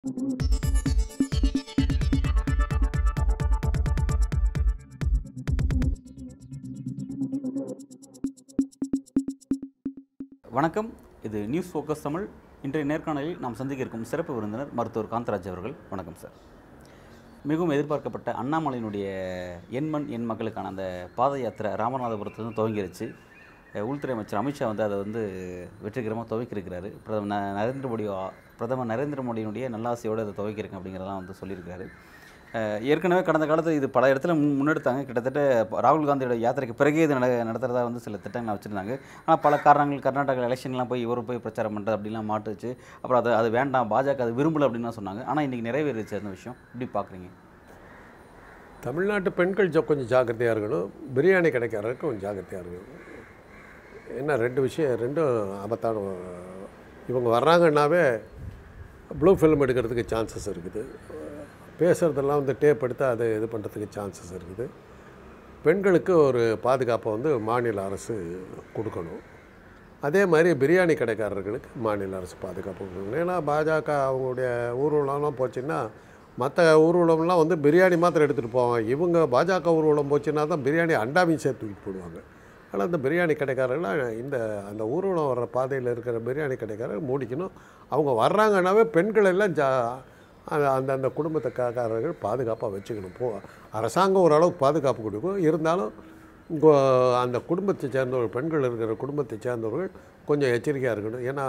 வணக்கம் இது news focus Tamil இன்றைய நேர்காணலில் நாம் சந்திக்க இருக்கும் சிறப்பு விருந்தினர் மருத்துவர் காந்தராஜ் அவர்கள் வணக்கம் சார் மிகவும் எதிர்பார்க்கப்பட்ட அண்ணாமலையினுடைய எண்மண் எண் மக்களுக்கான அந்த பாத யாத்திரை ராமநாதபுரத்துலேருந்து துவங்கிருச்சு அஹ் உள்துறை அமைச்சர் அமித்ஷா வந்து அதை வந்து வெற்றிகரமாக துவக்கியிருக்கிறாரு பிரதமர் ந- நரேந்திர மோடி பிரதமர் நரேந்திர மோடியினுடைய நல்லாசையோடு அதை துவக்கியிருக்கேன் அப்படிங்கிறதெல்லாம் வந்து சொல்லியிருக்காரு அஹ் ஏற்கனவே கடந்த காலத்தில் இது பல இடத்துல முன் முன்னெடுத்தாங்க கிட்டத்தட்ட ராகுல் காந்தியோட யாத்திரைக்கு பிறகே இது நட நடத்துறதா வந்து சில திட்டங்களை வச்சுருந்தாங்க ஆனால் பல காரணங்கள் கர்நாடகா எலெக்ஷன்லாம் போய் இவர் போய் பிரச்சாரம் பண்ணுறது அப்படிலாம் மாட்டுச்சு அப்புறம் அது அது வேண்டாம் பாஜக அது விரும்பல அப்படின்லாம் சொன்னாங்க ஆனால் இன்றைக்கி நிறைவேறிச்சு அந்த விஷயம் எப்படி பார்க்குறீங்க தமிழ்நாட்டு பெண்கள் ஜ- கொஞ்சம் ஜாக்கிரதையாக இருக்கணும் பிரியாணி கிடைக்கிறதுக்கு கொஞ்சம் ஜாக்கிரதையாக இருக்கணும் என்ன ரெண்டு விஷயம் ரெண்டும் ஆபத்தான இவங்க வர்றாங்கன்னாவே ப்ளூ ஃபிலிம் எடுக்கிறதுக்கு சான்சஸ் இருக்குது பேசுகிறதெல்லாம் வந்து டேப் எடுத்து அதை இது பண்ணுறதுக்கு சான்சஸ் இருக்குது பெண்களுக்கு ஒரு பாதுகாப்பை வந்து மாநில அரசு கொடுக்கணும் அதே மாதிரி பிரியாணி கடைக்காரர்களுக்கு மாநில அரசு பாதுகாப்பு கொடுக்கணும் ஏன்னா பாஜக அவங்களுடைய ஊர்வலம்லாம் போச்சுன்னா மற்ற ஊர்வலம்லாம் வந்து பிரியாணி மாத்திரம் எடுத்துகிட்டு போவாங்க இவங்க பாஜக ஊர்வலம் போச்சுன்னா தான் பிரியாணி அண்டாவையும் சேர்த்து தூக்கிட்டு போடுவாங்க ஆனால் அந்த பிரியாணி கடைக்காரர்கள்லாம் இந்த அந்த ஊர்வலம் வர்ற பாதையில் இருக்கிற பிரியாணி கடைக்காரர் மூடிக்கணும் அவங்க வர்றாங்கன்னாவே பெண்கள் எல்லாம் ஜா அந்த அந்த அந்த குடும்பத்துக்காரர்கள் பாதுகாப்பாக வச்சுக்கணும் போ அரசாங்கம் ஓரளவுக்கு பாதுகாப்பு கொடுக்கும் இருந்தாலும் இங்கோ அந்த குடும்பத்தை சேர்ந்தவர்கள் பெண்கள் இருக்கிற குடும்பத்தை சேர்ந்தவர்கள் கொஞ்சம் எச்சரிக்கையாக இருக்கணும் ஏன்னா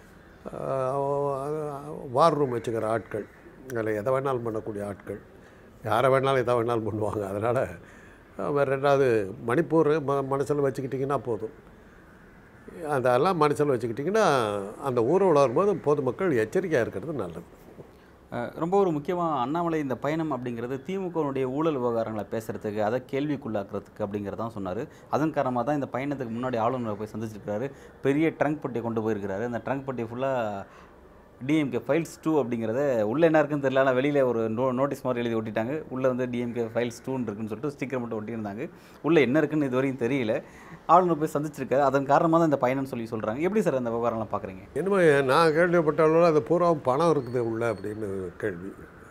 வார் ரூம் வச்சுக்கிற ஆட்கள் அதில் எதை வேணாலும் பண்ணக்கூடிய ஆட்கள் யாரை வேணாலும் எதை வேணாலும் பண்ணுவாங்க அதனால் ரெண்டாவது மணிப்பூர் ம மனசில் வச்சுக்கிட்டிங்கன்னா போதும் அதெல்லாம் மனசில் வச்சுக்கிட்டிங்கன்னா அந்த ஊர்வலம் வரும்போது பொதுமக்கள் எச்சரிக்கையாக இருக்கிறது நல்லது அஹ் ரொம்ப ஒரு முக்கியமாக அண்ணாமலை இந்த பயணம் அப்படிங்கிறது திமுகவுடைய ஊழல் விவகாரங்களை பேசுறதுக்கு அதை கேள்விக்குள்ளாக்குறதுக்கு அப்படிங்கிறதான் சொன்னார் அதன் காரணமாக தான் இந்த பயணத்துக்கு முன்னாடி ஆளுநரை போய் சந்திச்சிருக்காரு பெரிய ட்ரங்க் பட்டியை கொண்டு போயிருக்கிறாரு அந்த ட்ரங்க் பட்டி ஃபுல்லாக டிஎம்கே ஃபைல்ஸ் டூ அப்படிங்கிறத உள்ளே என்ன இருக்குன்னு தெரியல ஆனால் வெளியில் ஒரு நோ நோட்டீஸ் மாதிரி எழுதி ஒட்டிட்டாங்க உள்ளே வந்து டிஎம்கே ஃபைல்ஸ் டூன்னு இருக்குன்னு சொல்லிட்டு ஸ்டிக்கர் மட்டும் ஒட்டியிருந்தாங்க உள்ளே என்ன இருக்குன்னு இது வரைக்கும் தெரியல ஆளுநர் போய் சந்திச்சிருக்காரு அதன் காரணமாக தான் இந்த பயணம்னு சொல்லி சொல்கிறாங்க எப்படி சார் அந்த விவகாரம்லாம் பார்க்குறீங்க என்னமோ நான் கேள்விப்பட்ட அளவில் அது பூரா பணம் இருக்குது உள்ள அப்படின்னு கேள்வி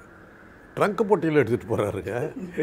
ட்ரங்க் பொட்டியில் எடுத்துகிட்டு போகிறாருங்க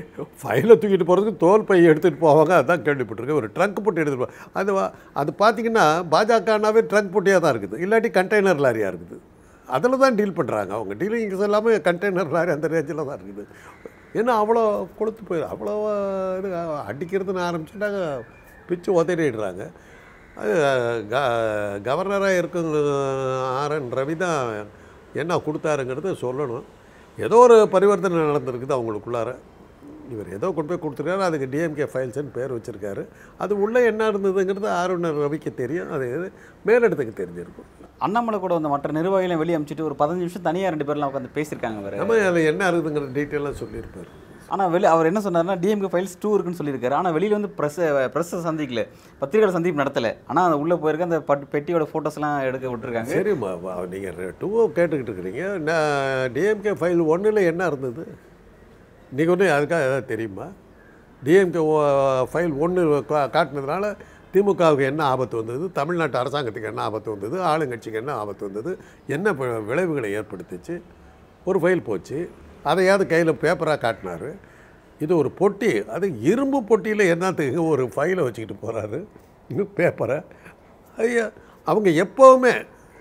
ஃபைலை தூக்கிட்டு போகிறதுக்கு தோல் பை எடுத்துகிட்டு போவாங்க அதான் கேள்விப்பட்டிருக்கேன் ஒரு ட்ரங்க் பொட்டி எடுத்துகிட்டு போ அது வா- அது பார்த்தீங்கன்னா பாஜகனாவே ட்ரங்க் பொட்டியாக தான் இருக்குது இல்லாட்டி கண்டெய்னர் லாரியாக இருக்குது அதில் தான் டீல் பண்ணுறாங்க அவங்க டீலிங்ஸ் எல்லாமே கண்டெய்னர் லாரி அந்த ரேஞ்சில் தான் இருக்குது ஏன்னா அவ்வளோ கொளுத்து போயிடும் அவ்வளோ இது அடிக்கிறதுன்னு ஆரம்பிச்சுட்டாங்க பிச்சு உதறிடுறாங்க அது க கவர்னராக இருக்கும் ஆர்என் ரவி தான் என்ன கொடுத்தாருங்கிறது சொல்லணும் ஏதோ ஒரு பரிவர்த்தனை நடந்திருக்குது அவங்களுக்குள்ளார இவர் ஏதோ கொண்டு போய் கொடுத்துருக்காரு அதுக்கு டிஎம்கே ஃபைல்ஸ்னு பேர் வச்சுருக்காரு அது உள்ளே என்ன இருந்ததுங்கிறது ஆர்என் ரவிக்கு தெரியும் அது மேலிடத்துக்கு தெரிஞ்சிருக்கும் அண்ணாமலை கூட வந்த மற்ற நிர்வாகிகளையும் வெளியே அனுப்பிச்சிட்டு ஒரு பதினஞ்சு நிமிஷம் தனியாக ரெண்டு பேர்லாம் உட்காந்து பேசியிருக்காங்க வேறு நம்ம அதில் என்ன இருக்குதுங்கிற டீட்டெயிலாக சொல்லியிருப்பார் ஆனால் வெளி அவர் என்ன சொன்னார்னா டிஎம்கே ஃபைல்ஸ் டூ இருக்குன்னு சொல்லியிருக்காரு ஆனால் வெளியில் வந்து ப்ரெஸ் ப்ரெஸ்ஸை சந்திக்கல பத்திரிகையாளர் சந்திப்பு நடத்தலை ஆனால் அந்த உள்ளே போயிருக்க அந்த பட் பெட்டியோட ஃபோட்டோஸ்லாம் எடுக்க விட்டுருக்காங்க சரிம்மா நீங்கள் டூவோ கேட்டுக்கிட்டு இருக்கிறீங்க நான் டிஎம்கே ஃபைல் ஒன்றில் என்ன இருந்தது நீங்கள் ஒன்று அதுக்காக ஏதாவது தெரியுமா டிஎம்கே ஃபைல் ஒன்று காட்டினதுனால திமுகவுக்கு என்ன ஆபத்து வந்தது தமிழ்நாட்டு அரசாங்கத்துக்கு என்ன ஆபத்து வந்தது ஆளுங்கட்சிக்கு என்ன ஆபத்து வந்தது என்ன ப- விளைவுகளை ஏற்படுத்துச்சு ஒரு ஃபைல் போச்சு அதையாவது கையில் பேப்பராக காட்டினாரு இது ஒரு பொட்டி அது இரும்பு பொட்டியில் என்னத்துக்கு ஒரு ஃபைலை வச்சுக்கிட்டு போகிறாரு இன்னும் பேப்பரை ஐயா அவங்க எப்போவுமே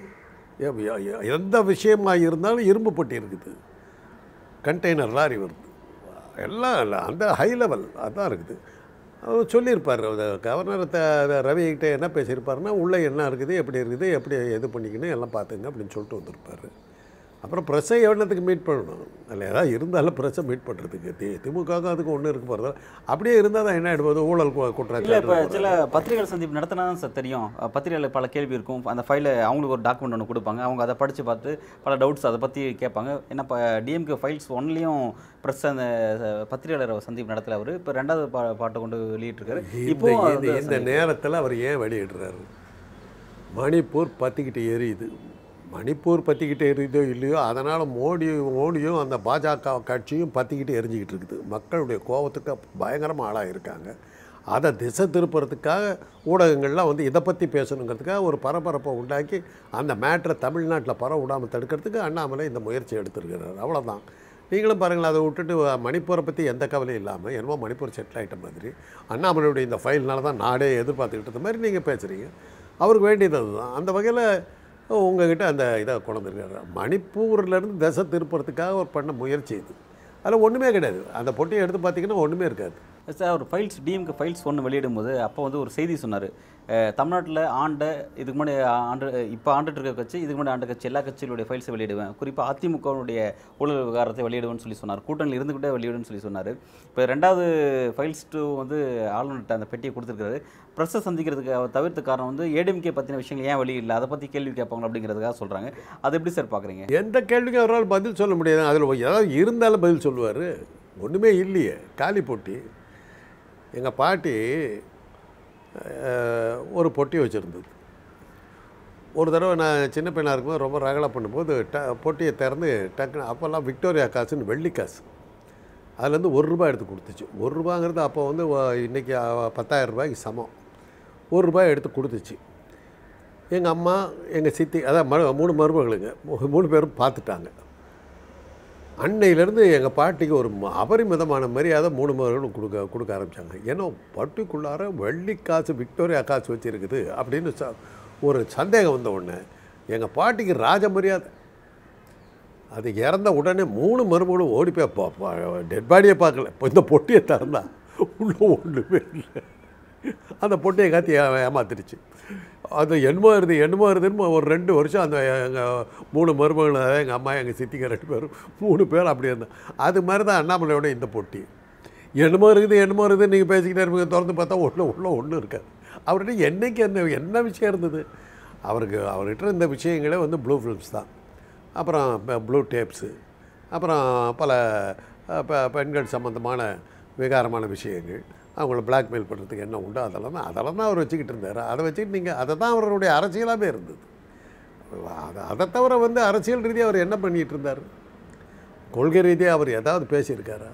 எ- எ- எந்த விஷயமா இருந்தாலும் இரும்பு பொட்டி இருக்குது கண்டெய்னர் லாரி வருது எல்லாம் இல்லை அந்த ஹை லெவல் அதான் இருக்குது அவர் சொல்லியிருப்பார் அந்த கவர்னர் த ரவிகிட்ட என்ன பேசியிருப்பாருன்னா உள்ளே என்ன இருக்குது எப்படி இருக்குது எப்படி இது பண்ணிக்கணும் எல்லாம் பார்த்துங்க அப்படின்னு சொல்லிட்டு வந்திருப்பார் அப்புறம் ப்ரெஸ்ஸை எவ்வளோத்துக்கு மீட் பண்ணணும் அதில் ஏதாவது இருந்தாலும் ப்ரெஸ்ஸை மீட் பண்ணுறதுக்கு தி திமுகவுக்கும் அதுக்கு ஒன்றும் இருக்க போகிறதா அப்படியே இருந்தால் தான் என்ன ஆகிடுவது ஊழல் கு- இல்லை இப்போ குற்றச்சாட்டு சில பத்திரிகையாளர் சந்திப்பு நடத்தினா தான் சார் தெரியும் அஹ் பத்திரிகையாளர் பல கேள்வி இருக்கும் அந்த ஃபைலை அவங்களுக்கு ஒரு டாக்குமெண்ட் ஒன்று கொடுப்பாங்க அவங்க அதை படித்து பார்த்து பல டவுட்ஸ் அதை பற்றி கேட்பாங்க ஏன்னா இப்போ டிஎம்கே ஃபைல்ஸ் ஒன்லேயும் ப்ரெஸ் அந்த அஹ், பத்திரிகையாளர் சந்திப்பு நடத்தல அவர் இப்போ ரெண்டாவது பா பாட்டை கொண்டு வெளியிட்டிருக்காரு இப்போ இந்த இந்த- இந்த நேரத்தில் அவர் ஏன் வெளியிடுறாரு மணிப்பூர் பற்றிக்கிட்டு எரியுது மணிப்பூர் பற்றிக்கிட்டு எரியுதோ இல்லையோ அதனால் மோடி மோடியும் அந்த பாஜக கட்சியும் பற்றிக்கிட்டு எரிஞ்சிக்கிட்டு இருக்குது மக்களுடைய கோபத்துக்கு பயங்கரமாக ஆளாக இருக்காங்க அதை திசை திருப்புறதுக்காக ஊடகங்கள்லாம் வந்து இதை பற்றி பேசணுங்கிறதுக்காக ஒரு பரபரப்பை உண்டாக்கி அந்த மேட்ரை தமிழ்நாட்டில் பரவ விடாமல் தடுக்கிறதுக்கு அண்ணாமலை இந்த முயற்சி எடுத்திருக்கிறார் அவ்வளோதான் நீங்களும் பாருங்களேன் அதை விட்டுட்டு மணிப்பூரை பற்றி எந்த கவலையும் இல்லாமல் என்னமோ மணிப்பூர் செட்டில் ஆகிட்ட மாதிரி அண்ணாமலையுடைய இந்த ஃபைல்னால தான் நாடே எதிர்பார்த்துக்கிட்டு இருந்த மாதிரி நீங்கள் பேசுகிறீங்க அவருக்கு வேண்டியது அதுதான் அந்த வகையில் உங்ககிட்ட அந்த இதை கொண்டு வந்திருக்காரு மணிப்பூர்லேருந்து திசை திருப்புறதுக்காக ஒரு பண்ண முயற்சி இது அதில் ஒன்றுமே கிடையாது அந்த பொட்டியை எடுத்து பார்த்தீங்கன்னா ஒன்றுமே இருக்காது சார் ஒரு ஃபைல்ஸ் டிஎம்கே ஃபைல்ஸ் ஒன்று வெளியிடும் போது அப்போ வந்து ஒரு செய்தி சொன்னார் தமிழ்நாட்டில் ஆண்ட இதுக்கு முன்னாடி ஆண்டு இப்போ ஆண்டுட்டு இருக்க கட்சி இதுக்கு முன்னாடி ஆண்ட கட்சி எல்லா கட்சிகளுடைய ஃபைல்ஸை வெளியிடுவேன் குறிப்பாக அதிமுகவுடைய ஊழல் விவகாரத்தை வெளியிடுவேன்னு சொல்லி சொன்னார் கூட்டணியில் இருந்துக்கிட்டே வெளியிடுன்னு சொல்லி சொன்னார் இப்போ ரெண்டாவது ஃபைல்ஸ் டூ வந்து ஆளுநர்கிட்ட அந்த பெட்டியை கொடுத்துருக்காரு ப்ரெஸ்ஸை சந்திக்கிறதுக்கு அவர் தவிர்த்த காரணம் வந்து ஏடிஎம்கே பற்றின விஷயங்கள் ஏன் வெளியிடல அதை பற்றி கேள்வி கேட்பாங்க அப்படிங்கிறதுக்காக சொல்கிறாங்க அது எப்படி சார் பார்க்குறீங்க எந்த கேள்விக்கும் அவரால் பதில் சொல்ல முடியாது அதில் ஏதாவது இருந்தாலும் பதில் சொல்லுவார் ஒன்றுமே இல்லையே காலி பொட்டி எங்கள் பாட்டி அஹ், ஒரு பொட்டி வச்சுருந்தது ஒரு தடவை நான் சின்ன பையனாக இருக்கும்போது ரொம்ப ரகலை பண்ணும்போது ட பொட்டியை திறந்து டக்குன்னு அப்போல்லாம் விக்டோரியா காசுன்னு வெள்ளி காசு அதுலேருந்து ஒரு ரூபாய் எடுத்து கொடுத்துச்சு ஒரு ரூபாங்கிறது அப்போ வந்து வ- இன்னைக்கு அஹ், பத்தாயிரம் ரூபாய்க்கு சமம் ஒரு ரூபாய் எடுத்து கொடுத்துச்சு எங்கள் அம்மா எங்கள் சித்தி அதான் ம மூணு மருமகளுங்க மூ- மூணு பேரும் பார்த்துட்டாங்க அன்னையிலேருந்து எங்கள் பாட்டிக்கு ஒரு ம- அபரிமிதமான மரியாதை மூணு மருமகளும் கொடுக்க கொடுக்க ஆரம்பித்தாங்க ஏன்னா பட்டிக்குள்ளார வெள்ளி காசு விக்டோரியா காசு வச்சுருக்குது அப்படின்னு ச ஒரு சந்தேகம் வந்த உடனே எங்கள் பாட்டிக்கு ராஜ மரியாதை அது இறந்த உடனே மூணு மருமகளும் ஓடி போய் டெட் பாடியை பார்க்கல இப்போ இந்த பொட்டியை திறந்தா உள்ள ஒன்றுமே இல்லை அந்த பொட்டியை காத்தி ஏ- ஏமாத்திருச்சு அது என்னமோ இருது என்னமோ இருதுன்னு ஒரு ரெண்டு வருஷம் அந்த எங்கள் மூணு மருமகள் அதாவது எங்கள் அம்மா எங்கள் சித்திங்க ரெண்டு பேரும் மூணு பேர் அப்படி இருந்தோம் அது மாதிரி தான் அண்ணாமலையோட இந்த பொட்டி என்னமோ இருக்குது என்னமோ இருக்குது நீங்கள் பேசிக்கிட்டே இருப்பீங்க திறந்து பார்த்தா உள்ள உள்ள ஒன்றும் இருக்காது அவர்கிட்ட என்னைக்கு என்ன என்ன விஷயம் இருந்தது அவருக்கு அவர்கிட்ட இந்த விஷயங்களே வந்து ப்ளூ ஃபிலிம்ஸ் தான் அப்புறம் ப்ளூ டேப்ஸு அப்புறம் பல அஹ், பெ- பெண்கள் சம்மந்தமான விகாரமான விஷயங்கள் அவங்கள பிளாக்மெயில் பண்ணுறதுக்கு என்ன உண்டோ அதெல்லாம் தான் அதெல்லாம் தான் அவர் வச்சுக்கிட்டு இருந்தார் அதை வச்சுக்கிட்டு நீங்கள் அதை தான் அவருடைய அரசியலாகவே இருந்தது அதை அதை தவிர வந்து அரசியல் ரீதியாக அவர் என்ன பண்ணிகிட்டு இருந்தார் கொள்கை ரீதியாக அவர் ஏதாவது பேசியிருக்காரா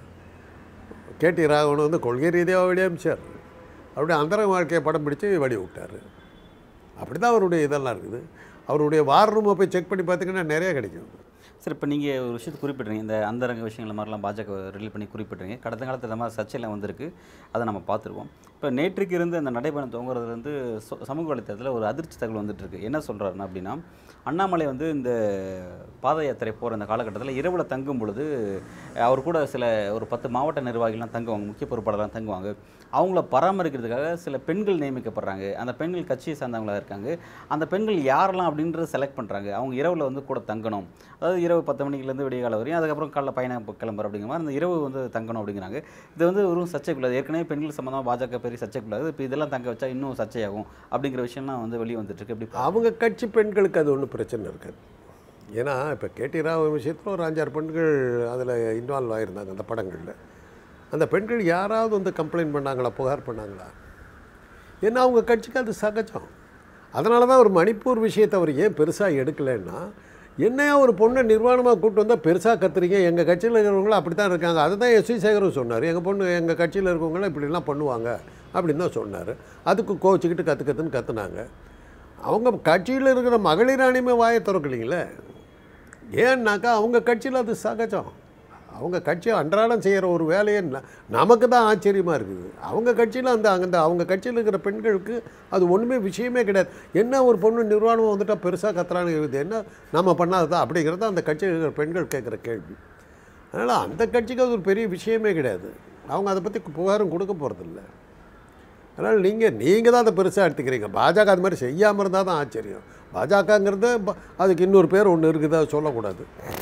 கேடி ராகவன் வந்து கொள்கை ரீதியாக வெளியே அமிச்சார் அவருடைய அந்தரங்க வாழ்க்கையை படம் பிடிச்சு வெளியே விட்டார் அப்படி தான் அவருடைய இதெல்லாம் இருக்குது அவருடைய வார் ரூமை போய் செக் பண்ணி பார்த்தீங்கன்னா நிறைய கிடைக்கும் சார் இப்போ நீங்கள் ஒரு விஷயத்தை குறிப்பிட்றீங்க இந்த அந்தரங்க விஷயங்கள் மாதிரிலாம் பாஜக ரிலீல் பண்ணி குறிப்பிட்றீங்க கடந்த காலத்தில் இந்த மாதிரி சர்ச்சைலாம் வந்திருக்கு அதை நம்ம பார்த்துருவோம் இப்போ நேற்றுக்கு இருந்து அந்த நடைபயணம் துவங்குறது வந்து சொ- சமூக வலைத்தளத்தில் ஒரு அதிர்ச்சி தகவல் வந்துட்டு இருக்கு என்ன சொல்கிறாருன்னா அப்படின்னா அண்ணாமலை வந்து இந்த பாத யாத்திரை போகிற இந்த காலகட்டத்தில் இரவில் தங்கும் பொழுது அவர் கூட சில ஒரு பத்து மாவட்ட நிர்வாகிகள்லாம் தங்குவாங்க முக்கிய பொறுப்பாளர்லாம் தங்குவாங்க அவங்கள பராமரிக்கிறதுக்காக சில பெண்கள் நியமிக்கப்படுறாங்க அந்த பெண்கள் கட்சியை சார்ந்தவங்களா இருக்காங்க அந்த பெண்கள் யாரெல்லாம் அப்படின்றத செலக்ட் பண்ணுறாங்க அவங்க இரவில் வந்து கூட தங்கணும் அதாவது இரவு பத்து மணிக்குலேருந்து விடிய காலம் வரையும் அதுக்கப்புறம் காலைல பயணம் கிளம்புற அப்படிங்கிற மாதிரி அந்த இரவு வந்து தங்கணும் அப்படிங்கிறாங்க இது வந்து ஒரு சர்ச்சைக்குள்ளது ஏற்கனவே பெண்கள் சம்மந்தமாக பாஜக பெரிய சர்ச்சைக்குள்ளது இப்போ இதெல்லாம் தங்க வச்சா இன்னும் சர்ச்சையாகும் அப்படிங்கிற விஷயம்லாம் வந்து வெளியே வந்துட்டு இருக்கு எப்படி அவங்க கட்சி பெண்களுக்கு அது ஒன்றும் பிரச்சனை இருக்காது ஏன்னா இப்போ கேடி ராவ் விஷயத்தில் ஒரு அஞ்சாறு பெண்கள் அதில் இன்வால்வ் ஆகியிருந்தாங்க அந்த படங்களில் அந்த பெண்கள் யாராவது வந்து கம்ப்ளைண்ட் பண்ணாங்களா புகார் பண்ணாங்களா ஏன்னா அவங்க கட்சிக்கு அது சகஜம் அதனால தான் ஒரு மணிப்பூர் விஷயத்தை அவர் ஏன் பெருசாக எடுக்கலைன்னா என்னையா ஒரு பொண்ணை நிர்வாணமாக கூட்டு வந்தால் பெருசாக கத்துறீங்க எங்கள் கட்சியில் இருக்கிறவங்களும் அப்படி தான் இருக்காங்க அதுதான் எஸ் வி சேகரும் சொன்னார் எங்கள் பொண்ணு எங்கள் கட்சியில் இருக்கவங்களாம் இப்படிலாம் பண்ணுவாங்க அப்படின்னு தான் சொன்னார் அதுக்கு கோச்சிக்கிட்டு கற்று கற்றுன்னு கத்துனாங்க அவங்க கட்சியில் இருக்கிற மகளிர் அணிமை வாயை திறக்கலைங்களே ஏன்னாக்கா அவங்க கட்சியில் அது சகஜம் அவங்க கட்சி அன்றாடம் செய்கிற ஒரு வேலையை ந- நமக்கு தான் ஆச்சரியமாக இருக்குது அவங்க கட்சியில் அந்த அந்த அவங்க கட்சியில் இருக்கிற பெண்களுக்கு அது ஒன்றுமே விஷயமே கிடையாது என்ன ஒரு பொண்ணு நிர்வாணம் வந்துட்டால் பெருசாக கத்துறான்னு இருக்குது என்ன நம்ம பண்ணாததா அப்படிங்கிறது அந்த கட்சியில் இருக்கிற பெண்கள் கேட்குற கேள்வி அதனால் அந்த கட்சிக்கு அது ஒரு பெரிய விஷயமே கிடையாது அவங்க அதை பற்றி புகாரும் கொடுக்க போகிறதில்ல அதனால் நீங்கள் நீங்கள் தான் அதை பெருசாக எடுத்துக்கிறீங்க பாஜக அது மாதிரி செய்யாமல் இருந்தால் தான் ஆச்சரியம் பாஜகங்கிறது ப- அதுக்கு இன்னொரு பேர் ஒன்று இருக்குது அதை சொல்லக்கூடாது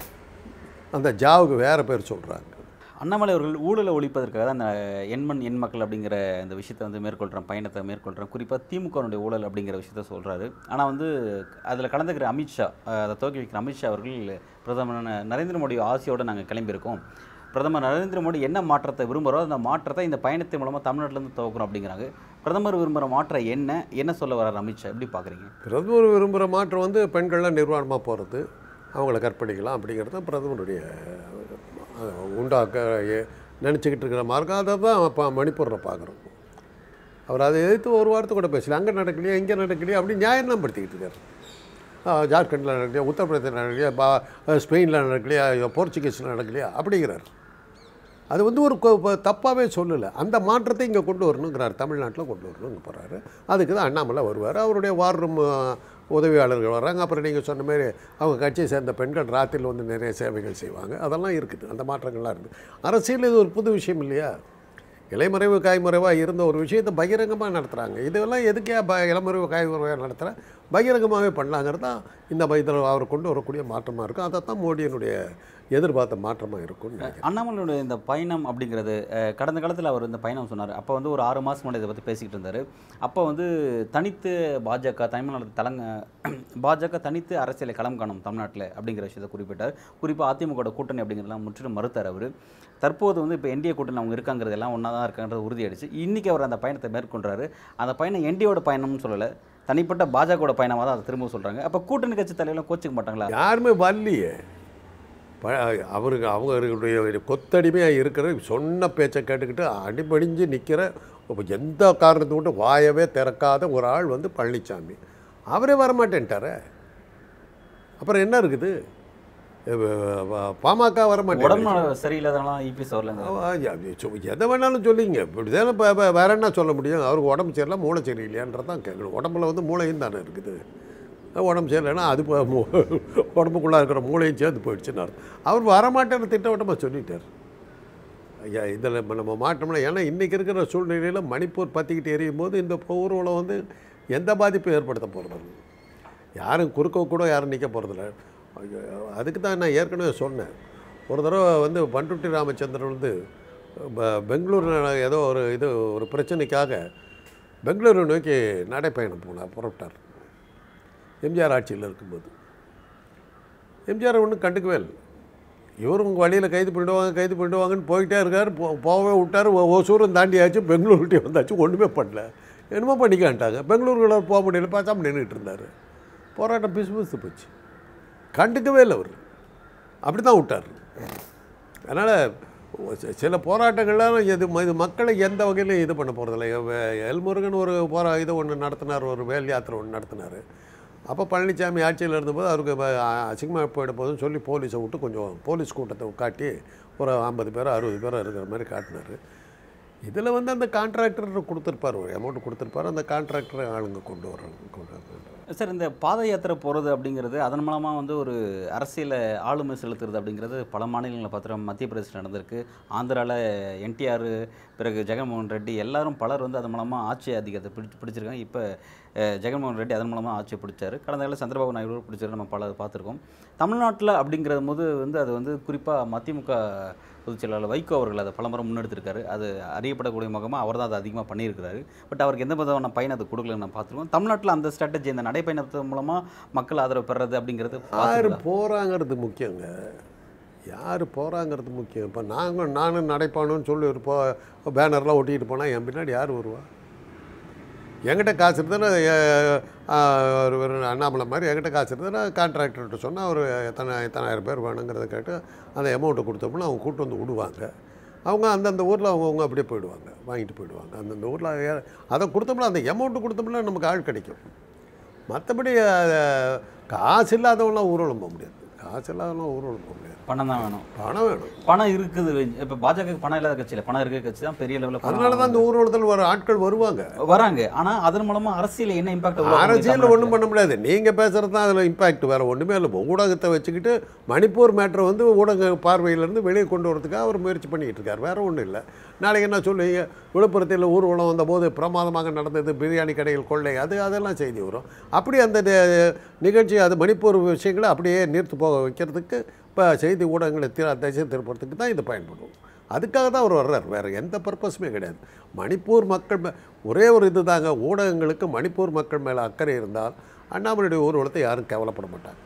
அந்த ஜாவுக்கு வேறு பேர் சொல்கிறாங்க அண்ணாமலை அவர்கள் ஊழலை ஒழிப்பதற்காக தான் அந்த எண்மண் எண் மக்கள் அப்படிங்கிற இந்த விஷயத்தை வந்து மேற்கொள்கிறோம் பயணத்தை மேற்கொள்கிறோம் குறிப்பாக திமுகனுடைய ஊழல் அப்படிங்கிற விஷயத்த சொல்கிறாரு ஆனால் வந்து அதில் கலந்துக்கிற அமித்ஷா அஹ், அதை துவக்கி வைக்கிற அமித்ஷா அவர்கள் பிரதமர் ந- நரேந்திர மோடி ஆசையோடு நாங்கள் கிளம்பியிருக்கோம் பிரதமர் நரேந்திர மோடி என்ன மாற்றத்தை விரும்புகிறோ அந்த மாற்றத்தை இந்த பயணத்தின் மூலமாக தமிழ்நாட்டிலேருந்து துவக்குறோம் அப்படிங்கிறாங்க பிரதமர் விரும்புகிற மாற்றம் என்ன என்ன சொல்ல வர்றார் அமித்ஷா எப்படி பார்க்குறீங்க பிரதமர் விரும்புகிற மாற்றம் வந்து பெண்கள்லாம் நிர்வாணமாக போகிறது அவங்கள கற்பழிக்கலாம் அப்படிங்கிறது தான் பிரதமருடைய அஹ், உண்டாக்க எ- நினச்சிக்கிட்டு இருக்கிற மார்க்கம் அதை தான் இப்போ மணிப்பூரில் பார்க்குறோம் அவர் அதை எதிர்த்து ஒரு வாரத்தை கூட பேசல அங்கே நடக்கலையா இங்கே நடக்கலையா அப்படி நியாயம் படுத்திக்கிட்டு இருக்காரு ஆ, ஜார்க்கண்டில் நடக்கலையா உத்தரப்பிரதேசத்தில் நடக்கலையா பா ஸ்பெயினில் நடக்கலையா போர்ச்சுகீஸில் நடக்கலையா அப்படிங்கிறார் அது வந்து ஒரு தப்பாகவே சொல்லலை அந்த மாற்றத்தை இங்கே கொண்டு வரணுங்கிறார் தமிழ்நாட்டில் கொண்டு வரணுங்க போகிறாரு அதுக்கு தான் அண்ணாமலை வருவார் அவருடைய வார் ரூம் உதவியாளர்கள் வர்றாங்க அப்புறம் நீங்கள் சொன்ன மாதிரி அவங்க கட்சியை சேர்ந்த பெண்கள் ராத்திரியில் வந்து நிறைய சேவைகள் செய்வாங்க அதெல்லாம் இருக்குது அந்த மாற்றங்கள்லாம் இருக்குது அரசியல் இது ஒரு புது விஷயம் இல்லையா இலைமறைவு காய்மறைவாக இருந்த ஒரு விஷயத்தை பகிரங்கமாக நடத்துகிறாங்க இதெல்லாம் எதுக்கே ப இளமறைவு காய்மறைவாக நடத்துகிற பகிரங்கமாகவே பண்ணலாங்கிறது தான் இந்த இதில் அவர் கொண்டு வரக்கூடிய மாற்றமாக இருக்கும் அதைத்தான் மோடியினுடைய எதிர்பார்த்த மாற்றமாக இருக்கும்னு நினைக்கிறேன் அண்ணாமலையோட இந்த பயணம் அப்படிங்கிறது அஹ், கடந்த காலத்தில் அவர் இந்த பயணம் சொன்னார் அப்போ வந்து ஒரு ஆறு மாதம் முன்னாடி இதை பற்றி பேசிக்கிட்டு இருந்தார் அப்போ வந்து தனித்து பாஜக தமிழ்நாடு தலங்க பாஜக தனித்து அரசியலை களம் காணும் தமிழ்நாட்டில் அப்படிங்கிற விஷயத்தை குறிப்பிட்டார் குறிப்பாக அதிமுக கூட்டணி அப்படிங்கிறதெல்லாம் முற்றிலும் மறுத்தார் அவர் தற்போது வந்து இப்போ என்டிஏ கூட்டணி அவங்க இருக்காங்கிறது எல்லாம் ஒன்றா தான் இருக்காங்கிறது உறுதியாயிடுச்சு இன்றைக்கி அவர் அந்த பயணத்தை மேற்கொண்டாரு அந்த பயணம் என்டியோட பயணம்னு சொல்லலை தனிப்பட்ட பாஜகவோட பயணமாக தான் அதை திரும்ப சொல்கிறாங்க அப்போ கூட்டணி கட்சி தலைவர்களும் கோச்சிக்க மாட்டாங்களா யாருமே வரலையே ப அவருக்கு அவங்களுடைய கொத்தடிமையாக இருக்கிற சொன்ன பேச்சை கேட்டுக்கிட்டு அடிபடிஞ்சு நிற்கிற இப்போ எந்த காரணத்தை விட்டு வாயவே திறக்காத ஒரு ஆள் வந்து பழனிசாமி அவரே வரமாட்டேன்ட்டாரே அப்புறம் என்ன இருக்குது அஹ் ப- பாமக வரமாட்டேன் உடம்பு நலம் சரியில்லாதனால இபிஎஸ் வரல எதை வேணாலும் சொல்லிங்க இப்படி தானே இப்போ இப்போ வேற என்ன சொல்ல முடியும் அவருக்கு உடம்பு சரியில்லை மூளை சரியில்லையான்றதான் கேட்கணும் உடம்புல வந்து மூளையும் தானே இருக்குது உடம்பு சரியில்லைன்னா அது இப்போ மூ- உடம்புக்குள்ளே இருக்கிற மூளையும் சேர்ந்து போயிடுச்சுன்னு அர்த்தம் அவர் வரமாட்டேன்னு திட்டவட்டமாக சொல்லிட்டார் ஐயா இதில் நம்ம மாற்றம்ல ஏன்னா இன்றைக்கி இருக்கிற சூழ்நிலையில் மணிப்பூர் பற்றிக்கிட்டு எரியும் போது இந்த ஊர்வலம் வந்து எந்த பாதிப்பும் ஏற்படுத்த போகிறதில்ல யாரும் குறுக்க கூட யாரும் நிற்க போகிறதில்ல அதுக்கு தான் நான் ஏற்கனவே சொன்னேன் ஒரு தடவை வந்து பண்ருட்டி ராமச்சந்திரன் வந்து ப- பெங்களூரில் ஏதோ ஒரு இது ஒரு பிரச்சனைக்காக பெங்களூரு நோக்கி நடைப்பயணம் போனார் புறப்பட்டார் எம்ஜிஆர் ஆட்சியில் இருக்கும்போது எம்ஜிஆர் ஒன்றும் கண்டுக்கவே இல்லை இவரும் உங்கள் வழியில் கைது பண்ணிடுவாங்க கைது பண்ணிடுவாங்கன்னு போயிட்டே இருக்கார் போ போகவே விட்டார் ஒ- ஒசூரும் தாண்டியாச்சு பெங்களூர்கிட்டே வந்தாச்சு ஒன்றுமே பண்ணல என்னமோ பண்ணிக்கான்ட்டாங்க பெங்களூருக்குள்ள போக முடியல பார்த்தாம நின்றுட்டு இருந்தார் போராட்டம் பிசு பிசு போச்சு கண்டுக்கவே இல்லை அவர் அப்படி தான் விட்டார் அதனால் சில போராட்டங்கள்லாம் இது ம- இது மக்களை எந்த வகையிலும் இது பண்ண போகிறதில்ல எல்முருகன் ஒரு போரா இது ஒன்று நடத்தினார் ஒரு வேல் யாத்திரை ஒன்று நடத்தினார் அப்போ பழனிசாமி ஆட்சியில் இருந்தபோது அவருக்கு அசிங்கமாக போயிட போதுன்னு சொல்லி போலீஸை விட்டு கொஞ்சம் போலீஸ் கூட்டத்தை காட்டி ஒரு ஐம்பது பேர் அறுபது பேர் இருக்கிற மாதிரி காட்டினார் இதில் வந்து அந்த கான்ட்ராக்டர் கொடுத்துருப்பார் ஒரு அமௌண்ட் கொடுத்துருப்பாரு அந்த கான்ட்ராக்டரை ஆளுங்க கொண்டு வர்றாங்க கொண்டு வர்றாங்க சார் இந்த பாத யாத்திரை போகிறது அப்படிங்கிறது அதன் மூலமாக வந்து ஒரு அரசியலை ஆளுமை செலுத்துறது அப்படிங்கிறது பல மாநிலங்களில் பார்த்துறோம் மத்திய பிரதேசம் நடந்திருக்கு ஆந்திராவில் என்டிஆர் பிறகு ஜெகன்மோகன் ரெட்டி எல்லாரும் பலர் வந்து அதன் மூலமாக ஆட்சி அதிகாரத்தை பிடிச்சு பிடிச்சிருக்காங்க இப்போ அஹ், ஜெகன்மோகன் ரெட்டி அதன் மூலமாக ஆட்சியை பிடிச்சாரு கடந்த காலம் சந்திரபாபு நாயுடு பிடிச்சாரு நம்ம பல பார்த்துருக்கோம் தமிழ்நாட்டில் அப்படிங்கிற போது வந்து அது வந்து குறிப்பாக மதிமுக பொதுச் செயலாளர் வைகோ அவர்கள் அதை பலமுறை முன்னெடுத்திருக்காரு அது அறியப்படக்கூடிய முகமாக அவர் தான் அதை அதிகமாக பண்ணியிருக்கிறாரு பட் அவருக்கு எந்த விதமான பயன் அது கொடுக்கலன்னு நான் பார்த்துருக்கோம் தமிழ்நாட்டில் அந்த ஸ்ட்ராட்டஜி இந்த நடைப்பயணத்து மூலமாக மக்கள் ஆதரவு பெறது அப்படிங்கிறது யார் பார்த்துருக்கோம். போகிறாங்கிறது முக்கியங்க யார் போகிறாங்கிறது முக்கியம் இப்போ நாங்கள் நானும் நடைப்பானோன்னு சொல்லி ஒரு போ பேனர்லாம் ஒட்டிக்கிட்டு போனால் என் பின்னாடி யார் வருவா என்கிட்ட காசு இருந்தால் ஒரு ஒரு அண்ணாமலை மாதிரி என்கிட்ட காசு இருந்தால் கான்ட்ராக்டர்கிட்ட சொன்னால் ஒரு எத்தனை எத்தனாயிரம் பேர் வேணுங்கிறத கேட்டு அந்த அமௌண்ட்டை கொடுத்தோம்னா அவங்க கூட்டு வந்து விடுவாங்க அவங்க அந்தந்த ஊரில் அவங்கவுங்க அப்படியே போயிடுவாங்க வாங்கிட்டு போயிடுவாங்க அந்தந்த ஊரில் அதை கொடுத்தோம்னா அந்த அமௌண்ட்டு கொடுத்தோம்னா நமக்கு ஆள் கிடைக்கும் மற்றபடி அஹ், காசு இல்லாதவங்களாம் ஊர்வலம் போக முடியாது காசு இல்லாதவங்களாம் ஊர்வலம் போக முடியாது பணம் தான் வேணும் பணம் வேணும் பணம் இருக்குது இப்போ பாஜக பணம் இல்லாத கட்சியில் பணம் இருக்கிற கட்சி தான் பெரிய லெவலில் அதனால தான் இந்த ஊர்வலத்தில் வர ஆட்கள் வருவாங்க வராங்க ஆனால் அதன் மூலமாக அரசியல் என்ன இம்பாக்ட் அரசியலில் ஒன்றும் பண்ண முடியாது நீங்கள் பேசுகிறது தான் அதில் இம்பாக்ட் வேறு ஒன்றுமே இல்லை ஊடகத்தை வச்சுக்கிட்டு மணிப்பூர் மேட்ரை வந்து ஊடக பார்வையிலேருந்து வெளியே கொண்டு வரதுக்காக அவர் முயற்சி பண்ணிக்கிட்டு இருக்கார் வேறு ஒன்றும் இல்லை நாளைக்கு என்ன சொல்லுவீங்க விழுப்புரத்தில் ஊர்வலம் வந்தபோது பிரமாதமாக நடந்தது பிரியாணி கடைகள் கொள்ளை அது அதெல்லாம் செய்தி வரும் அப்படி அந்த நி- நிகழ்ச்சி அது மணிப்பூர் விஷயங்களை அப்படியே நீர்த்து போக வைக்கிறதுக்கு இப்போ செய்தி ஊடகங்களை திரு திசை திருப்பறதுக்கு தான் இது பயன்படும் அதுக்காக தான் அவர் வர்றார் வேறு எந்த பர்பஸுமே கிடையாது மணிப்பூர் மக்கள் மே ஒரே ஒரு இது தாங்க ஊடகங்களுக்கு மணிப்பூர் மக்கள் மேலே அக்கறை இருந்தால் அண்ணாமலையுடைய ஊர்வலத்தை யாரும் கேவலப்பட மாட்டாங்க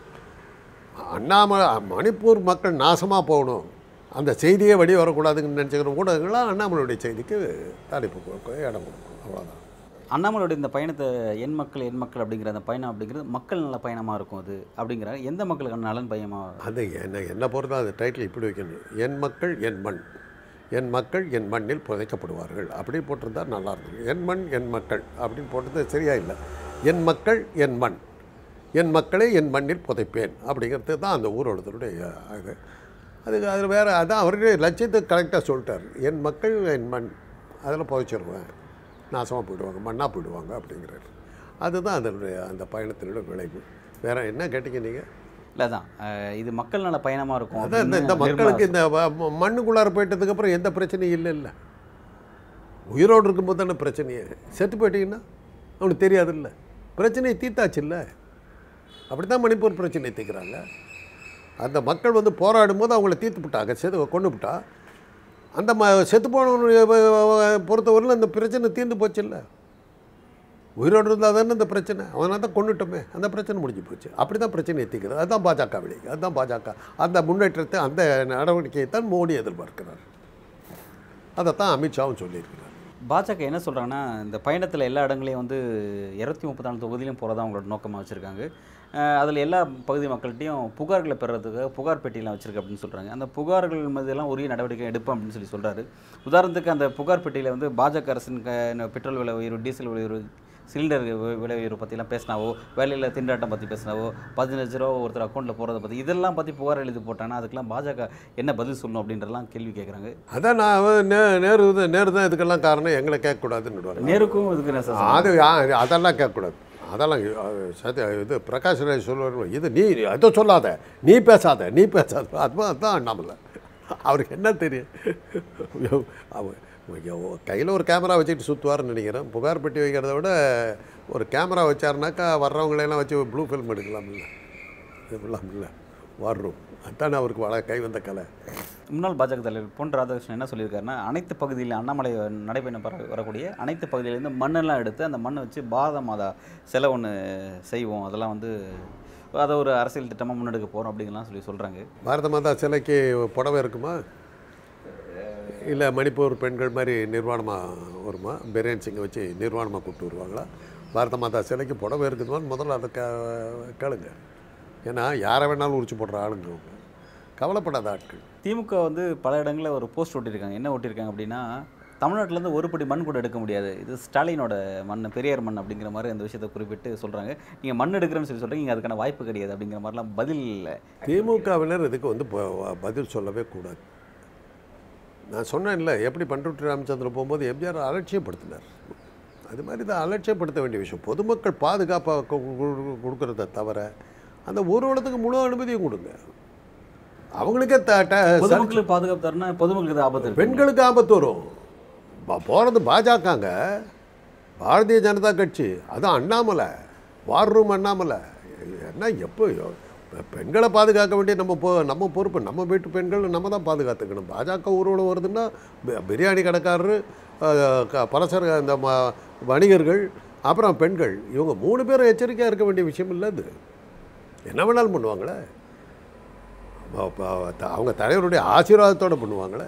அண்ணாமலை மணிப்பூர் மக்கள் நாசமாக போகணும் அந்த செய்தியே வெளியே வரக்கூடாதுன்னு நினச்சிக்கிற ஊடகங்கள்லாம் அண்ணாமலையுடைய செய்திக்கு தலைப்பு கொடுக்கும் இடம் கொடுக்கும் அவ்வளோதான் அண்ணாமலையோட இந்த பயணத்தை என் மக்கள் என் மக்கள் அப்படிங்கிற அந்த பயணம் அப்படிங்கிறது மக்கள் நல்ல பயணமாக இருக்கும் அது அப்படிங்கிறாங்க எந்த மக்களுக்கான நலன் பயமாக அது என்ன என்னை பொறுத்தா அது டைட்டில் இப்படி வைக்கணும் என் மக்கள் என் மண் என் மக்கள் என் மண்ணில் புதைக்கப்படுவார்கள் அப்படி போட்டிருந்தா நல்லா இருக்கும் என் மண் என் மக்கள் அப்படின்னு போட்டது சரியா இல்லை என் மக்கள் என் மண் என் மக்களை என் மண்ணில் புதைப்பேன் அப்படிங்கிறது தான் அந்த ஊரோடத்தருடைய இது அதுக்கு அது வேறு அதான் அவருடைய லட்சியத்தை கரெக்டாக சொல்லிட்டார் என் மக்கள் என் மண் அதில் புதைச்சிருவேன் நாசமாக போயிடுவாங்க மண்ணாக போயிடுவாங்க அப்படிங்கிறாரு அதுதான் அதனுடைய அந்த பயணத்தினுடைய விளைவு வேறு என்ன கேட்டீங்க நீங்கள் இல்லை அதான் அஹ், இது மக்கள் நல பயணமாக இருக்கும் அதான் இந்த இந்த அப்படின்னு மக்களுக்கு நிர்மலா இந்த வ- ம- மண்ணுக்குள்ளார போயிட்டதுக்கு அப்புறம் எந்த பிரச்சனையும் இல்லை இல்லை உயிரோடு இருக்கும்போது தானே பிரச்சனையே செத்து போயிட்டீங்கன்னா அவனுக்கு தெரியாதுல்ல பிரச்சனையை தீர்த்தாச்சு இல்லை அப்படி தான் மணிப்பூர் பிரச்சனையை தீர்க்குறாங்க அந்த மக்கள் வந்து போராடும் போது அவங்கள தீர்த்து விட்டாங்க செத்து கொண்டு விட்டா அந்த ம செத்து போனவனுடைய வ- வ- பொறுத்தவரையில் அந்த பிரச்சனை தீர்ந்து போச்சு இல்லை உயிரோடு இருந்தால் தானே இந்த பிரச்சனை அவனை தான் கொண்டுட்டோமே அந்த பிரச்சனை முடிஞ்சு போச்சு அப்படி தான் பிரச்சனையை தீர்க்கிறது அதுதான் பாஜக விலை அதுதான் பாஜக அந்த முன்னேற்றத்தை அந்த நடவடிக்கையை தான் மோடி எதிர்பார்க்கிறார் அதைத்தான் அமித்ஷாவும் சொல்லியிருக்கிறார் பாஜக என்ன சொல்கிறாங்கன்னா இந்த பயணத்தில் எல்லா இடங்களையும் வந்து இரநூத்தி முப்பத்தி நாலு தொகுதியிலும் போகிறதா அவங்களோட நோக்கமாக வச்சுருக்காங்க அதில் எல்லா பகுதி மக்கள்கிட்டையும் புகார்களை பெறுறதுக்காக புகார் பெட்டியெல்லாம் வச்சிருக்கு அப்படின்னு சொல்கிறாங்க அந்த புகார்கள் மீதெல்லாம் உரிய நடவடிக்கை எடுப்போம் அப்படின்னு சொல்லி சொல்கிறாரு உதாரணத்துக்கு அந்த புகார் பெட்டியில் வந்து பாஜக அரசின் க- பெட்ரோல் விலை உயர்வு டீசல் விலை உயர்வு சிலிண்டர் வி- விலை உயர்வு பற்றிலாம் பேசினாவோ வேலையில் திண்டாட்டம் பற்றி பேசினாவோ பதினஞ்சு லட்ச ரூபா ஒருத்தர் அக்கௌண்ட்டில் போகிறத பற்றி இதெல்லாம் பற்றி புகார் எழுதி போட்டாங்கன்னா அதுக்கெல்லாம் பாஜக என்ன பதில் சொல்லணும் அப்படின்றலாம் கேள்வி கேட்குறாங்க அதான் நான் வந்து நே நேரு இது- நேரு தான் இதுக்கெல்லாம் காரணம் எங்களை கேட்கக்கூடாதுன்னு நேருக்கும் இதுக்கு என்ன சார் அது ஆ- அதெல்லாம் கேட்கக்கூடாது அதெல்லாம் அது சத்யா இது பிரகாஷ் ராஜ் சொல்லுவார் இது நீ அதை சொல்லாத நீ பேசாத நீ பேசாத அதுதான் அதுதான் அண்ணாமலை அவருக்கு என்ன தெரியும் அவர் கையில் ஒரு கேமரா வச்சுட்டு சுற்றுவார்னு நினைக்கிறேன் புகார் பெட்டி வைக்கிறத விட ஒரு கேமரா வச்சாருனாக்கா வர்றவங்களையெல்லாம் வச்சு ப்ளூ ஃபில்ம் எடுக்கலாம்ல எடுக்கலாம்ல வர்றோம் அதானே அவருக்கு வள கை வந்த கலை முன்னாள் பாஜக தலைவர் பொன் ராதாகிருஷ்ணன் என்ன சொல்லியிருக்காருன்னா அனைத்து பகுதியில் அண்ணாமலை நடைபயணம் வர வரக்கூடிய அனைத்து பகுதியிலேருந்து மண்ணெல்லாம் எடுத்து அந்த மண்ணை வச்சு பாரத மாதா சிலை ஒன்று செய்வோம் அதெல்லாம் வந்து அதை ஒரு அரசியல் திட்டமாக முன்னெடுக்க போகிறோம் அப்படிங்கலாம் சொல்லி சொல்கிறாங்க பாரத மாதா சிலைக்கு புடவை இருக்குமா இல்லை மணிப்பூர் பெண்கள் மாதிரி நிர்வாணமாக வருமா பிரியாணி சிங்கை வச்சு நிர்வாணமாக கூப்பிட்டு வருவாங்களா பாரத மாதா சிலைக்கு புடவை இருக்குதுமான்னு முதல்ல அதை கே கேளுங்க ஏன்னா யாரை வேணாலும் உரிச்சு போடுற ஆளுங்க அவங்க கவலைப்படாத ஆட்கள் திமுக வந்து பல இடங்களில் ஒரு போஸ்ட் ஒட்டியிருக்காங்க என்ன ஒட்டியிருக்காங்க அப்படின்னா தமிழ்நாட்டிலேருந்து ஒரு படி மண் கூட எடுக்க முடியாது இது ஸ்டாலினோட மண் பெரியார் மண் அப்படிங்கிற மாதிரி அந்த விஷயத்தை குறிப்பிட்டு சொல்கிறாங்க நீங்கள் மண் எடுக்கிறேன்னு சொல்லி சொல்கிறீங்க நீங்கள் அதுக்கான வாய்ப்பு கிடையாது அப்படிங்கிற மாதிரிலாம் பதில் இல்லை திமுகவினர் இதுக்கு வந்து ப- பதில் சொல்லவே கூடாது நான் சொன்னேன்ல எப்படி பண்ருட்டி ராமச்சந்திரன் போகும்போது எம்ஜிஆர் அலட்சியப்படுத்தினார் அது மாதிரி தான் அலட்சியப்படுத்த வேண்டிய விஷயம் பொதுமக்கள் பாதுகாப்பாக கொடுக்கறத தவிர அந்த ஊர்வலத்துக்கு முழு அனுமதியும் கொடுங்க அவங்களுக்கே த ட- பொதுமக்களுக்கு பாதுகாப்பு தரனா பொதுமக்களுக்கு இது ஆபத்து இருக்கு. பெண்களுக்கு ஆபத்து வரும் போகிறது பாஜகங்க பாரதிய ஜனதா கட்சி அதுவும் அண்ணாமலை வார் ரூம் அண்ணாமலை என்ன எப்போ பெ- பெண்களை பாதுகாக்க வேண்டிய நம்ம பொ நம்ம பொறுப்பு நம்ம வீட்டு பெண்கள் நம்ம தான் பாதுகாத்துக்கணும் பாஜக ஊர்வலம் வருதுன்னா பி- பிரியாணி கடைக்காரரு அஹ், க- பலசர இந்த ம வணிகர்கள் அப்புறம் பெண்கள் இவங்க மூணு பேரும் எச்சரிக்கையாக இருக்க வேண்டிய விஷயம் இல்லை அது என்ன வேணாலும் பண்ணுவாங்களே அப்ப- அப்ப அவங்க தலைவருடைய ஆசீர்வாதத்தோடு பண்ணுவாங்களே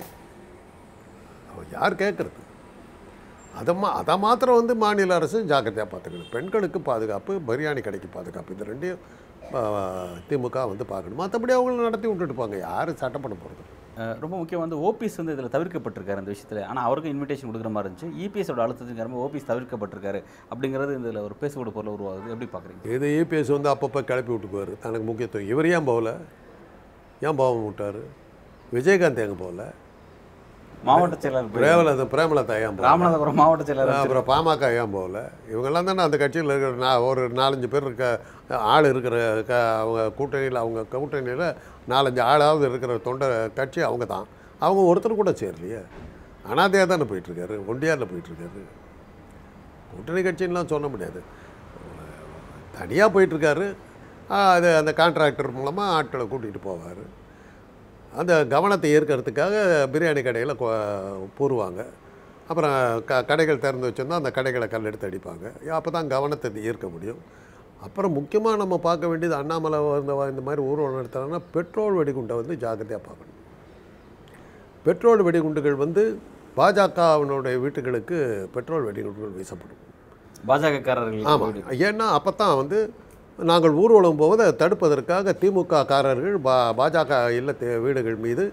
அவ யார் கேட்குறது அதை மா அதை மாத்திரம் வந்து மாநில அரசு ஜாக்கிரதையாக பார்த்துக்கணும் பெண்களுக்கு பாதுகாப்பு பிரியாணி கடைக்கு பாதுகாப்பு இது ரெண்டையும் ஆ, திமுக வந்து பார்க்கணும் மற்றபடி அவங்கள நடத்தி விட்டுட்டு போங்க யார் சட்டம் பண்ண போகிறது அஹ் ரொம்ப முக்கியம் வந்து ஓபிஎஸ் வந்து இதில் தவிர்க்கப்பட்டிருக்காரு அந்த விஷயத்தில் ஆனால் அவருக்கும் இன்விடேஷன் கொடுக்குற மாதிரி இருந்துச்சு இபிஎஸோட அழுத்தத்துக்கு காரணமாக ஓபிஎஸ் தவிர்க்கப்பட்டிருக்காரு அப்படிங்கிறது இதில் ஒரு பேசுபடு பொருள் உருவாகுது எப்படி பார்க்குறீங்க இது இபிஎஸ் வந்து அப்பப்போ கிளப்பி விட்டுக்குவார் தனக்கு முக்கியத்துவம் இவர் ஏன் போகல ஏன் போகாம விட்டார் விஜயகாந்த் எங்கே போகல மாவட்ட செயலாளர் போய் பிரேமலதா பிரேமலதா ஏன் போகல ராமநாதபுரம் மாவட்ட செயலாளர் அப்புறம் பாமக ஏன் போகல இவங்கெல்லாம் தானே அந்த கட்சியில் இருக்கிற நான் ஒரு நாலஞ்சு பேர் இருக்க ஆள் இருக்கிற க அவங்க கூட்டணியில் அவங்க கூட்டணியில் நாலஞ்சு ஆளாவது இருக்கிற தொண்டை கட்சி அவங்க தான் அவங்க ஒருத்தர் கூட சேரலையே அனாதையாக தானே போயிட்டுருக்காரு ஒண்டியாரில் போயிட்டுருக்காரு கூட்டணி கட்சின்லாம் சொல்ல முடியாது தனியாக போயிட்டுருக்காரு அது அந்த கான்ட்ராக்டர் மூலமாக ஆட்களை கூட்டிகிட்டு போவார் அந்த கவனத்தை ஈர்க்கறதுக்காக பிரியாணி கடையில் பூருவாங்க அப்புறம் க கடைகள் திறந்து வச்சிருந்தா அந்த கடைகளை கல் எடுத்து அடிப்பாங்க அப்போ தான் கவனத்தை ஈர்க்க முடியும் அப்புறம் முக்கியமாக நம்ம பார்க்க வேண்டியது அண்ணாமலை இந்த இந்த மாதிரி ஊர்வலம் நடத்துகிறாங்கன்னா பெட்ரோல் வெடிகுண்டை வந்து ஜாக்கிரதையாக பார்க்கணும் பெட்ரோல் வெடிகுண்டுகள் வந்து பாஜகவினுடைய வீட்டுகளுக்கு பெட்ரோல் வெடிகுண்டுகள் வீசப்படும் பாஜகக்காரர்கள் ஆமாம் ஏன்னா அப்போ தான் வந்து நாங்கள் ஊர்வலம் போவதை தடுப்பதற்காக திமுக காரர்கள் பா பாஜக இல்ல வீடுகள் மீது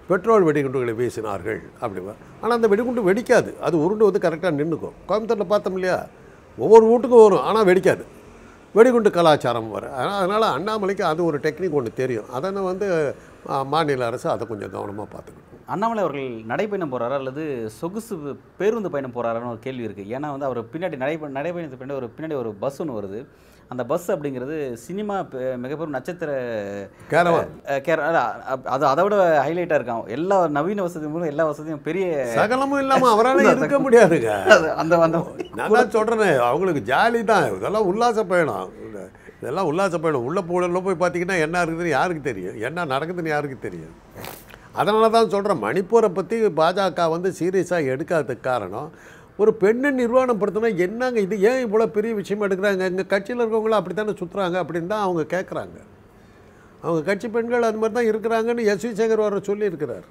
பெட்ரோல் வெடிகுண்டுகளை வீசினார்கள் அப்படிவா ஆனால் அந்த வெடிகுண்டு வெடிக்காது அது உருண்டு வந்து கரெக்டாக நின்றுக்கும் கோயம்புத்தூரில் பார்த்தோம் இல்லையா ஒவ்வொரு வீட்டுக்கும் வரும் ஆனால் வெடிக்காது வெடிகுண்டு கலாச்சாரம் வரும் அதனால் அதனால் அண்ணாமலைக்கு அது ஒரு டெக்னிக் ஒன்று தெரியும் அதனை வந்து ஆ, மாநில அரசு அதை கொஞ்சம் கவனமாக பார்த்துக்கணும் அண்ணாமலை அவர்கள் நடைப்பயணம் போறாரா அல்லது சொகுசு பேருந்து பயணம் போறாரான்னு ஒரு கேள்வி இருக்குது ஏன்னா வந்து அவர் பின்னாடி நடைப நடைப்பயணத்துக்கு பின்னாடி ஒரு பின்னாடி ஒரு பஸ் ஒன்று வருது அந்த பஸ் அப்படிங்கிறது சினிமா பெ- மிகப்பெரும் நட்சத்திர கேரவான் அஹ், கேர அல்ல, அ- அது அதை விட ஹைலைட்டாக இருக்கான் எல்லா நவீன வசதி மூலம் எல்லா வசதியும் பெரிய சகலமும் இல்லாமல் அவரால் இருக்க முடியாதுங்க அது அந்த அந்த நான் தான் சொல்கிறேனே அவங்களுக்கு ஜாலி தான் இதெல்லாம் உல்லாச பயணம் இதெல்லாம் உல்லாச பயணம் உள்ள போல போய் பார்த்தீங்கன்னா என்ன இருக்குதுன்னு யாருக்கு தெரியும் என்ன நடக்குதுன்னு யாருக்கு தெரியும் அதனால தான் சொல்கிறேன் மணிப்பூரை பற்றி பாஜக வந்து சீரியஸாக எடுக்காததுக்கு காரணம் ஒரு பெண்ணை நிர்வாணப்படுத்தினா என்னங்க இது ஏன் இவ்வளோ பெரிய விஷயம் எடுக்கிறாங்க எங்கள் கட்சியில் இருக்கவங்களும் அப்படி தானே சுற்றுறாங்க அப்படின்னு தான் அவங்க கேட்குறாங்க அவங்க கட்சி பெண்கள் அது மாதிரி தான் இருக்கிறாங்கன்னு எஸ் வி சேகர் வர சொல்லியிருக்கிறார்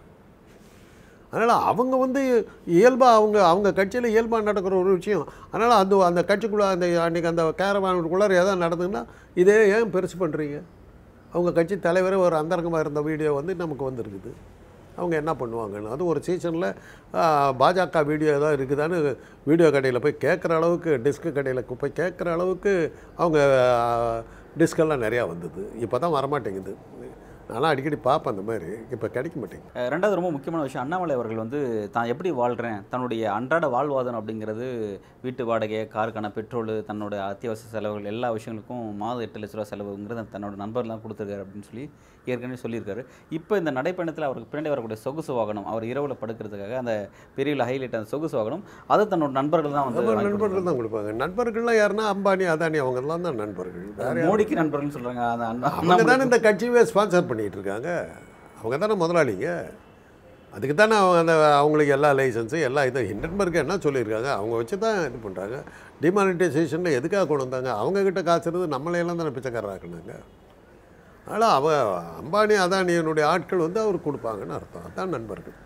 அதனால் அவங்க வந்து இயல்பாக அவங்க அவங்க கட்சியில் இயல்பாக நடக்கிற ஒரு விஷயம் அதனால் அந்த அந்த கட்சிக்குள்ளே அந்த அன்றைக்கி அந்த கேரவானுக்குள்ளார எதாவது நடந்ததுன்னா இதே ஏன் பெருசு பண்ணுறீங்க அவங்க கட்சி தலைவரே ஒரு அந்தரங்கமாக இருந்த வீடியோ வந்து நமக்கு வந்திருக்குது அவங்க என்ன பண்ணுவாங்கன்னு அது ஒரு சீசனில் பாஜக வீடியோ ஏதாவது இருக்குதான்னு வீடியோ கடையில் போய் கேட்குற அளவுக்கு டிஸ்க்கு கடையில் போய் கேட்குற அளவுக்கு அவங்க டிஸ்கெல்லாம் நிறையா வந்தது இப்போ தான் வரமாட்டேங்குது நான்லாம் அடிக்கடி பார்ப்பேன் அந்த மாதிரி இப்போ கிடைக்க மாட்டேங்குது அஹ் ரெண்டாவது ரொம்ப முக்கியமான விஷயம் அண்ணாமலை அவர்கள் வந்து தான் எப்படி வாழ்கிறேன் தன்னுடைய அன்றாட வாழ்வாதாரம் அப்படிங்கிறது வீட்டு வாடகை காருக்கான பெட்ரோல் தன்னோட அத்தியாவசிய செலவுகள் எல்லா விஷயங்களுக்கும் மாதம் எட்டு லட்ச ரூபா செலவுங்கிறது தன்னோட நண்பர்லாம் கொடுத்துருக்காரு அப்படின்னு சொல்லி ஏற்கனவே சொல்லியிருக்காரு இப்போ இந்த நடைப்பயணத்தில் அவருக்கு பின்னாடி வரக்கூடிய சொகுசு வாகனம் அவர் இரவில் படுக்கிறதுக்காக அந்த பெரிய ஹைலைட் அந்த சொகுசு வாகனம் அதை தன்னோட நண்பர்கள் தான் வந்து நம்ம வாங்கி நண்பர்கள் தான் கொடுப்பாங்க நண்பர்கள்லாம் யாருன்னா அம்பானி அதானி அவங்கெல்லாம் தான் நண்பர்கள் வேற கொடுத்தாங்க. மோடிக்கு நண்பர்கள்னு சொல்கிறாங்க அந்த அண்ணா அவங்க தானே இந்த கட்சியவே ஸ்பான்சர் பண்ணிகிட்டு இருக்காங்க அவங்க தானே முதலாளிங்க அதுக்கு தானே அவங்க அந்த அவங்களுக்கு எல்லா லைசன்ஸு எல்லா இதுவும் ஹிண்டன்பர்க் என்ன சொல்லியிருக்காங்க அவங்க வச்சு தான் இது பண்ணுறாங்க டிமானிட்டைசேஷனில் எதுக்காக கொண்டு வந்தாங்க அவங்கக்கிட்ட காசு இருந்து நம்மளையெல்லாம் தானே பிச்சைக்காரராக்குனாங்க அதனால் அவ அம்பானி அதானியனுடைய ஆட்கள் வந்து அவருக்கு கொடுப்பாங்கன்னு அர்த்தம் அதான் நண்பர்கள்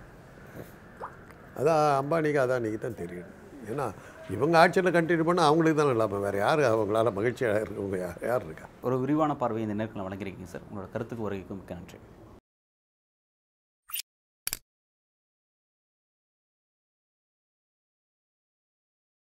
அதான் அம்பானிக்கு அதானிக்கு தான் தெரியும் ஏன்னா இவங்க ஆட்சியில் கண்டினியூ பண்ணால் அவங்களுக்கு தான் லாபம் வேறு யார் அவங்களால மகிழ்ச்சியாக இருக்கவங்க யார் யார் இருக்கா ஒரு விரிவான பார்வை இந்த நேரத்தில் வழங்கியிருக்கீங்க சார் உங்களோட கருத்துக்கு வருகைக்கும் மிக்க நன்றி